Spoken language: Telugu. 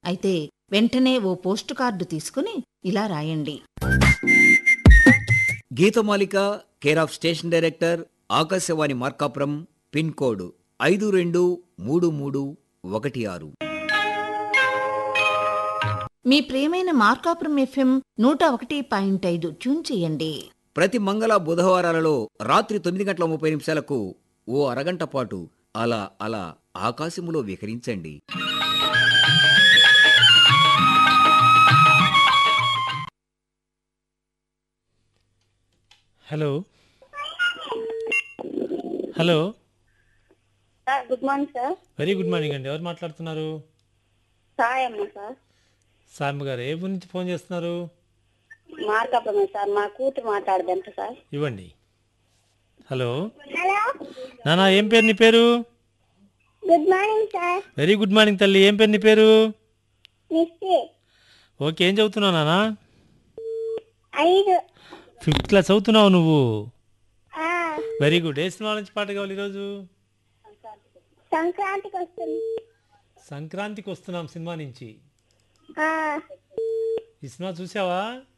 అయితే వెంటనే ఓ పోస్ట్ కార్డు తీసుకుని ఇలా రాయండి Geethamalika care of station director Akashvani Markapuram pin code ఐదు రెండు మూడు మూడు ఒకటి ఆరు మీ ప్రియమైన మార్కాపురం ఎఫ్ఎం నూట ఒకటి పాయింట్ ఐదు ట్యూన్ చేయండి ప్రతి మంగళ బుధవారాలలో రాత్రి తొమ్మిది గంటల ముప్పై నిమిషాలకు ఓ అరగంట పాటు అలా అలా ఆకాశములో విహరించండి hello hello sir good morning sir very good morning అండి ఎవరు మాట్లాడుతున్నారు సాయి అమ్మ సార్ సాంబ గారు ఏ ఊరు నుంచి ఫోన్ చేస్తున్నారు మార్కాపురమే సార్ మా కూతురు మాట్లాడదంట సార్ ఇవ్వండి హలో హలో నానా ఏం పేరు నీ పేరు good morning sir very good morning తల్లి ఏం పేరు నీ పేరు మిస్టీ ఓకే ఏం చదువుతున్నావు నానా ఐదు ఫిఫ్త్ క్లాస్ చదువుతున్నావు నువ్వు ఆ, వెరీ గుడ్ ఏ సినిమా నుంచి పాట కావాలి ఈరోజు సంక్రాంతికి వస్తుంది సంక్రాంతికి వస్తున్నాం సినిమా నుంచి ఆ, ఈ సినిమా చూసావా